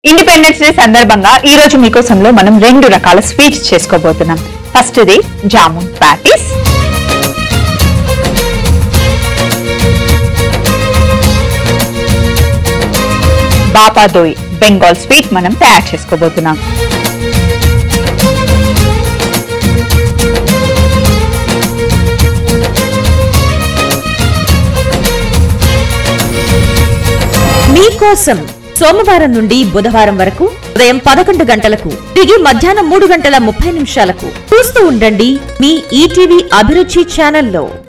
independence day సందర్భంగా ఈ రోజు మీకోసంలో మనం రెండు రకాల స్వీట్స్ చేసుకోబోతున్నాం ఫస్ట్ ఇది జామున్ ప్యాటీస్ బాపాదోయ్ బెంగాల్ స్వీట్ మనం తయారు చేసుకోబోతున్నాం మీకోసం సోమవారం నుండి బుధవారం వరకు ఉదయం పదకొండు గంటలకు తిరిగి మధ్యాహ్నం మూడు గంటల ముప్పై నిమిషాలకు చూస్తూ ఉండండి మీ ఈటీవీ అభిరుచి ఛానల్లో